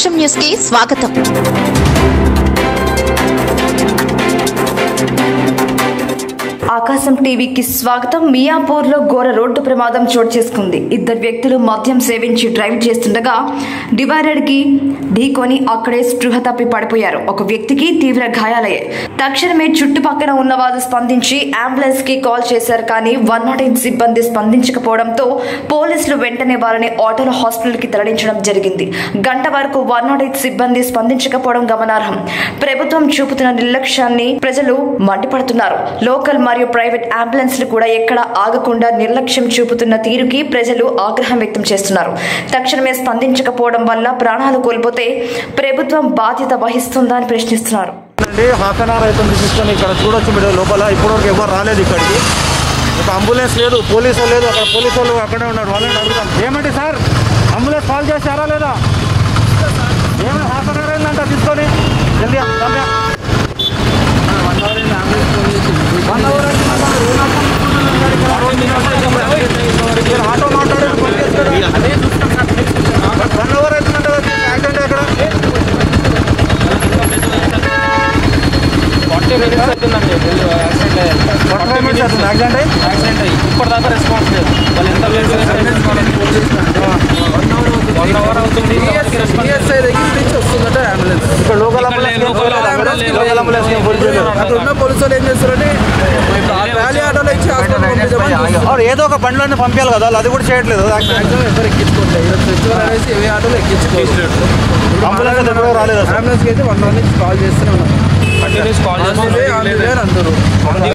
ఆకాశం న్యూస్ కి స్వాగతం ఆకాశం టీవీకి స్వాగతం మియాపూర్ లో ఘోర రోడ్డు ప్రమాదం చోటు చేసుకుంది ఇద్దరు వ్యక్తులు మద్యం సేవించి డ్రైవ్ చేస్తుండగా డివైడర్ కి ఢీకొని అక్కడే స్పృహ తప్పి పడిపోయారు ఒక వ్యక్తికి తీవ్ర గాయాలయ్యాయి తక్షణమే చుట్టుపక్కల ఉన్న వాళ్ళు స్పందించి అంబులెన్స్ కి కాల్ చేశారు కానీ వన్ నాట్ ఎయిట్ సిబ్బంది స్పందించకపోవడంతో పోలీసులు వెంటనే వారిని ఆటోలో హాస్పిటల్ కి తరలించడం జరిగింది గంట వరకు వన్ నాట్ ఎయిట్ సిబ్బంది స్పందించకపోవడం గమనార్హం ప్రభుత్వం చూపుతున్న నిర్లక్ష్యాన్ని ప్రజలు మండిపడుతున్నారు లోకల్ మరియు ప్రైవేట్ అంబులెన్స్లు కూడా ఎక్కడ ఆగకుండా నిర్లక్ష్యం చూపుతున్న తీరుకి ప్రజలు ఆగ్రహం వ్యక్తం చేస్తున్నారు తక్షణమే స్పందించకపోవడం వల్ల ప్రాణాలు కోల్పోతే ప్రభుత్వం బాధ్యత వహిస్తుందా అని ప్రశ్నిస్తున్నారు అండి హాఫ్ అన్ అవర్ అవుతుంది తీసుకొని ఇక్కడ చూడొచ్చు మీరు లోపల ఇప్పటివరకు ఎవరు రాలేదు ఇక్కడికి ఒక అంబులెన్స్ లేదు పోలీసు వాళ్ళు లేదు అక్కడ పోలీసు వాళ్ళు అక్కడే ఉన్నారు వాళ్ళని అడుగుదాం ఏమండి సార్ అంబులెన్స్ కాల్ చేశారా లేదా ఏమైనా హాఫ్ అన్ అవర్ అయిందంట తీసుకొని జల్దీ రమ్య. వన్ అవర్ మీరు ఆటో మాట్లాడారు వన్ అవర్ అవుతుందంట యాక్సిడెంట్ ఎక్కడ ఫార్టీ మినిట్స్ అవుతుందండి యాక్సిడెంట్ ఫార్టీ ఫైవ్ మినిట్స్ అవుతుంది యాక్సిడెంట్ అయ్యి యాక్సిడెంట్ అయ్యి ఇప్పటిదాకా రెస్పాన్స్ లేదు వాళ్ళు ఎంత వన్ అవర్ అవుతుంది ఇంతవరకు రెస్పాన్స్ ఈఎస్ఐ దగ్గర నుంచి వస్తుందట అంబులెన్స్ ఇక్కడ లోకల్ అంబులెన్స్ ఏం లోకల్ పోలేదా? అంబులెన్స్ లేదు. లోకల్ అంబులెన్స్ ఏం పోలీసు లేదు. అక్కడ ఉన్న పోలీసు వాళ్ళు ఏం చేస్తారంటే ర్యాలీ ఆటోలో ఇచ్చి హాస్పిటల్ పంపించమని చూస్తున్నారు. అవును, ఏదో ఒక బండ్లోనే పంపించాలి కదా వాళ్ళు అది కూడా చేయట్లేదు మాక్సిమం ఎవరు ఎక్కించుకోవట్లేదు ఈరోజు ఫెస్టివల్ అనేసి ఏ ఆటోలో ఎక్కించుకోవచ్చు అంబులెన్స్ అయితే ఎప్పుడూ రాలేదు అసలు అంబులెన్స్కి అయితే వన్ అవర్ నుంచి కాల్ చేస్తూనే ఉన్నాం continuous call on the way, on the way అని అందరూ